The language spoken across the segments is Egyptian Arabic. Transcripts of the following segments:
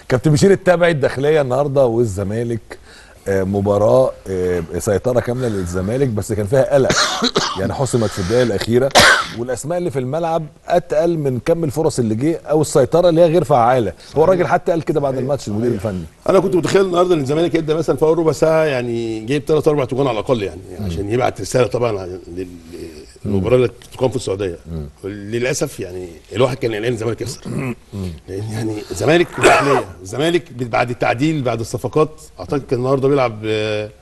كابتن بشير التابعي الداخليه النهارده والزمالك آه، مباراه آه، سيطره كامله للزمالك بس كان فيها قلق يعني حسمت في الدقائق الاخيره والاسماء اللي في الملعب اتقل من كم الفرص اللي جه او السيطره اللي هي غير فعاله هو الراجل حتى قال كده بعد الماتش المدير الفني انا كنت متخيل النهارده ان الزمالك يبدا مثلا في اول ربع ساعه يعني جايب ثلاث اربع تجوان على الاقل يعني عشان يبعت رساله طبعا لل- للمباراه اللي تقام في السعوديه للاسف يعني الواحد كان قلقان الزمالك يخسر لان يعني الزمالك والداخليه الزمالك بعد التعديل بعد الصفقات اعتقد كان النهارده بيلعب آه،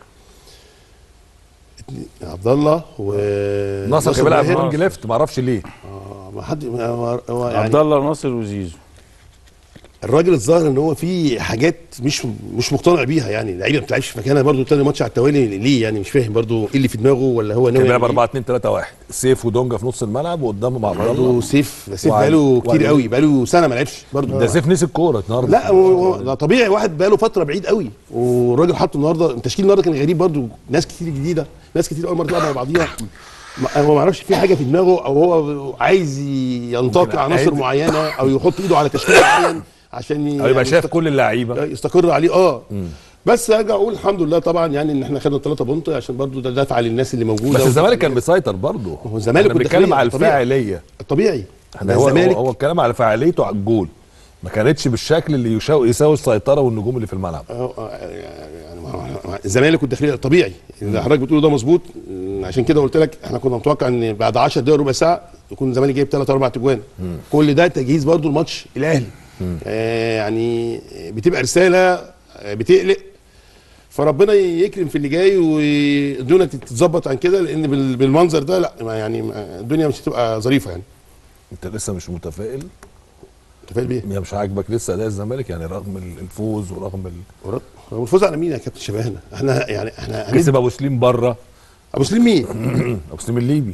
عبد الله و ناصر كان بيلعب ماهر. وينج ليفت ما اعرفش ليه آه، ما حد ما- ما- هو عبد يعني الله ناصر وزيزو الراجل الظاهر ان هو في حاجات مش مش مقتنع بيها يعني اللعيبه ما بتلعبش في مكانها برضه تاني ماتش على التوالي ليه يعني مش فاهم برضه ايه اللي في دماغه ولا هو كان ناوي بيلعب يعمل 4 2 3 1 سيف ودونجا في نص الملعب وقدامهم عبد إيه؟ برضه الله سيف ده سيف وعلي- بقاله كتير وعلي. قوي بقاله سنه ما لعبش برضه ده سيف نسي الكوره النهارده لا هو هو- ده طبيعي واحد بقاله فتره بعيد قوي والراجل حطه النهارده التشكيل النهارده كان غريب برضه ناس كتير جديده ناس كتير اول مره تلعب مع بعضيها ما- هو ما اعرفش في حاجه في دماغه او هو عايز ينتقي ممكن عناصر عادي. معينه او يحط ايده على تشكيل معين عشان ي- او يبقى شايف يستق- كل اللعيبه يستقر عليه اه بس ارجع اقول الحمد لله طبعا يعني ان احنا خدنا ثلاثه بونت عشان برضو ده دفع للناس اللي موجوده بس الزمالك كان بيسيطر برضه هو الزمالك احنا بنتكلم والداخلية، على طبيعي. الفاعليه الطبيعي احنا هو, هو, الزمالك هو الكلام على فعاليته على الجول ما كانتش بالشكل اللي يشاو يساوي السيطره والنجوم اللي في الملعب آه، آه، يعني ما- ما- الزمالك والداخليه طبيعي اللي حضرتك بتقوله ده مظبوط م، عشان كده قلت لك احنا كنا متوقع ان بعد 10 دقائق ربع ساعه يكون الزمالك جايب ثلاث اربع تجوان كل ده تجهيز برضو الماتش الاهلي آه يعني بتبقى رساله آه، بتقلق فربنا يكرم في اللي جاي والدنيا تتظبط عن كده لان بال- بالمنظر ده لا ما يعني ما- الدنيا مش هتبقى ظريفه يعني انت لسه مش متفائل انت فاهم بيه؟ يعني مش عاجبك لسه اداء الزمالك يعني رغم ال- الفوز ورغم ال... ورد- هو الفوز على مين يا كابتن شبهنا؟ احنا يعني احنا هندي- كسب ابو سليم بره ابو سليم مين؟ ابو سليم الليبي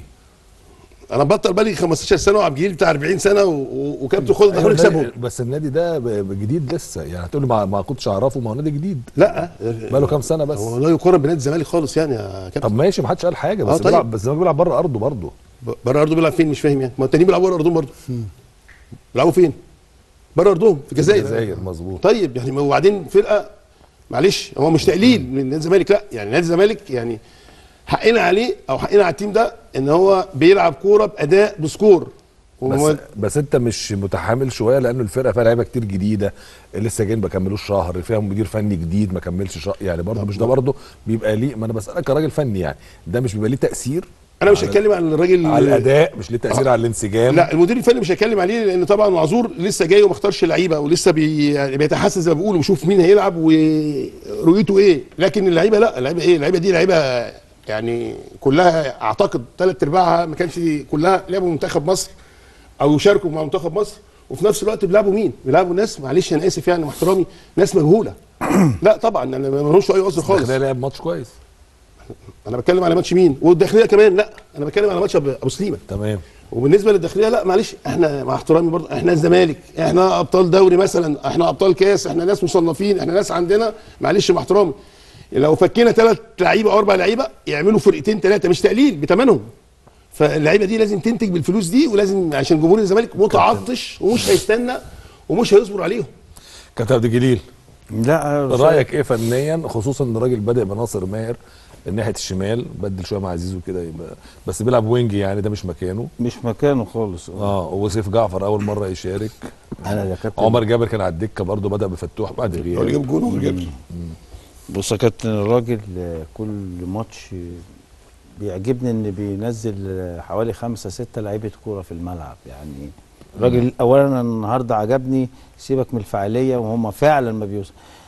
انا بطل بالي 15 سنه وعبد الجليل بتاع 40 سنه و- و- وكابتن خالد أيوة دخلوا النادي- يكسبهم بس النادي ده ب- ب- جديد لسه يعني هتقول لي ما, ما كنتش اعرفه ما هو نادي جديد لا بقاله كام سنه بس هو لا يقارن بنادي الزمالك خالص يعني يا كابتن طب ماشي ما حدش قال حاجه آه بس طيب. بيلعب بس الزمالك بيلعب بره ارضه برضه ب- بره ارضه بيلعب فين مش فاهم يعني ما التانيين بيلعبوا بره ارضهم برضه بيلعبوا فين؟ بره ارضهم في الجزائر الجزائر مظبوط طيب يعني ما- وبعدين فرقه معلش هو مش تقليل من نادي الزمالك لا يعني نادي الزمالك يعني حقنا عليه او حقنا على التيم ده ان هو بيلعب كوره باداء بسكور بس وما- بس انت مش متحامل شويه لانه الفرقه فيها لعيبه كتير جديده لسه جايين ما كملوش شهر فيها مدير فني جديد ما كملش شهر يعني برضه مش ده برضه بيبقى ليه ما انا بسالك كراجل فني يعني ده مش بيبقى ليه تاثير انا مش على- هتكلم عن الراجل على الاداء مش ليه تاثير على الانسجام لا المدير الفني مش هتكلم عليه لان طبعا معذور لسه جاي وما اختارش لعيبه ولسه بي يعني بيتحسس زي ما بيقولوا ويشوف مين هيلعب ورؤيته ايه لكن اللعيبه لا اللعيبه ايه اللعيبه دي لعيبه يعني كلها اعتقد ثلاث ارباعها ما كانش كلها لعبوا منتخب مصر او يشاركوا مع منتخب مصر وفي نفس الوقت بيلعبوا مين؟ بيلعبوا ناس معلش انا اسف يعني مع احترامي ناس مجهوله لا طبعا انا ما لهمش اي عذر خالص الداخليه لعب ماتش كويس انا بتكلم على ماتش مين والداخليه كمان لا انا بتكلم على ماتش ابو أبو سليمه تمام وبالنسبه للداخليه لا معلش احنا مع احترامي برضه احنا الزمالك احنا ابطال دوري مثلا احنا ابطال كاس احنا ناس مصنفين احنا ناس عندنا معلش مع احترامي لو فكينا ثلاث لعيبه او اربع لعيبه يعملوا فرقتين ثلاثه مش تقليل بثمنهم فاللعيبه دي لازم تنتج بالفلوس دي ولازم عشان جمهور الزمالك متعطش ومش هيستنى ومش هيصبر عليهم كابتن عبد الجليل لا رايك ايه فنيا خصوصا ان الراجل بادئ بناصر ماهر ناحيه الشمال بدل شويه مع زيزو كده يبقى بس بيلعب وينج يعني ده مش مكانه مش مكانه خالص اه وسيف جعفر اول مره يشارك انا يا كابتن عمر جابر كان على الدكه برضه بدا بفتوح بعد هو اللي غياب جاب جون هو اللي جاب بص يا كابتن الراجل آه، كل ماتش آه، بيعجبني ان بينزل آه، حوالي خمسة ستة لعيبة كورة في الملعب يعني الراجل اولا أنا النهارده عجبني سيبك من الفعالية وهم فعلا ما بيوصل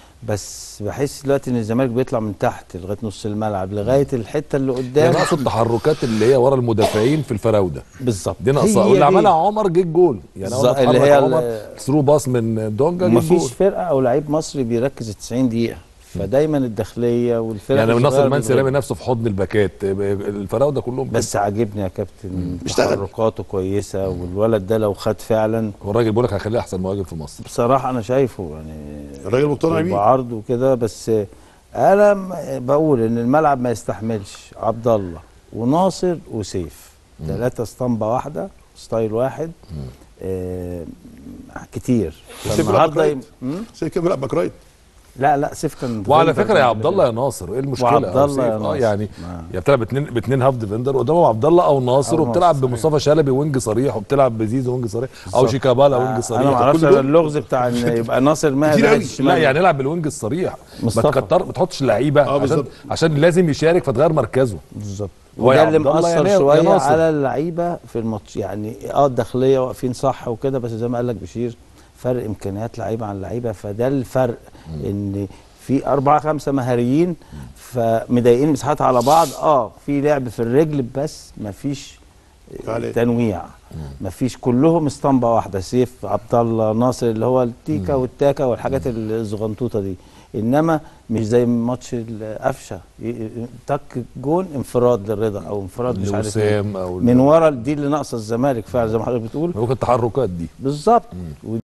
بس بحس دلوقتي ان الزمالك بيطلع من تحت لغايه نص الملعب لغايه الحته اللي قدام يعني اقصد التحركات اللي هي ورا المدافعين في الفراوده بالظبط دي ناقصه هي واللي دي. عملها عمر جه الجول يعني اول ما بالظبط، اللي اتحرك هي عمر ال- ثرو باص من دونجا جه مفيش الجول فرقه او لعيب مصري بيركز 90 دقيقه فدايما الداخليه والفرق يعني الصغيرة ناصر منسي بتغلب. رامي نفسه في حضن الباكات الفراوده كلهم بس عاجبني يا كابتن اشتغل. تحركاته كويسه والولد ده لو خد فعلا والراجل بيقول لك هخليه احسن مهاجم في مصر بصراحه انا شايفه يعني الراجل مقتنع بيه بعرض وكده بس انا م- بقول ان الملعب ما يستحملش عبد الله وناصر وسيف ثلاثه اسطمبه واحده ستايل واحد آه كتير سيف بيلعب فالنهارده باك يم- رايت سيف كان بيلعب باك رايت لا لا سيف كان وعلى ديفندر فكره يا كان عبد الله يا ناصر ايه المشكله وعبد أو الله يا سيف؟ اه ناصر. يعني ما- يعني بتلعب باتنين باتنين هاف ديفندر قدامهم عبد الله او ناصر أو وبتلعب ناصر، بمصطفى شلبي وينج صريح وبتلعب بزيزو وينج صريح او بالظبط. شيكابالا وينج انا صريح ما اعرفش كل دول- اللغز بتاع ان يبقى ناصر ماهر كتير ناحية أوي. الشمال. لا يعني يلعب بالوينج الصريح ما مصطفى. تكتر ما تحطش لعيبه آه، عشان بالظبط. عشان لازم يشارك فتغير مركزه بالظبط هو يا وده اللي عبد الله يا مأثر نا- يا شويه ناصر. على اللعيبه في الماتش يعني اه الداخليه واقفين صح وكده بس زي ما قال لك بشير فرق امكانيات لعيبه عن لعيبه فده الفرق ان في أربعة خمسة مهاريين فمضايقين مساحات على بعض اه في لعب في الرجل بس مفيش فعليا. تنويع مفيش كلهم اسطمبة واحدة سيف عبد الله ناصر اللي هو التيكا والتاكا والحاجات الزغنطوطة دي انما مش زي ماتش القفشه ي- ي- تك جون انفراد للرضا او انفراد مش عارف إيه. لوسام او من ورا دي اللي ناقصه الزمالك فعلا زي ما حضرتك بتقول ممكن التحركات دي بالظبط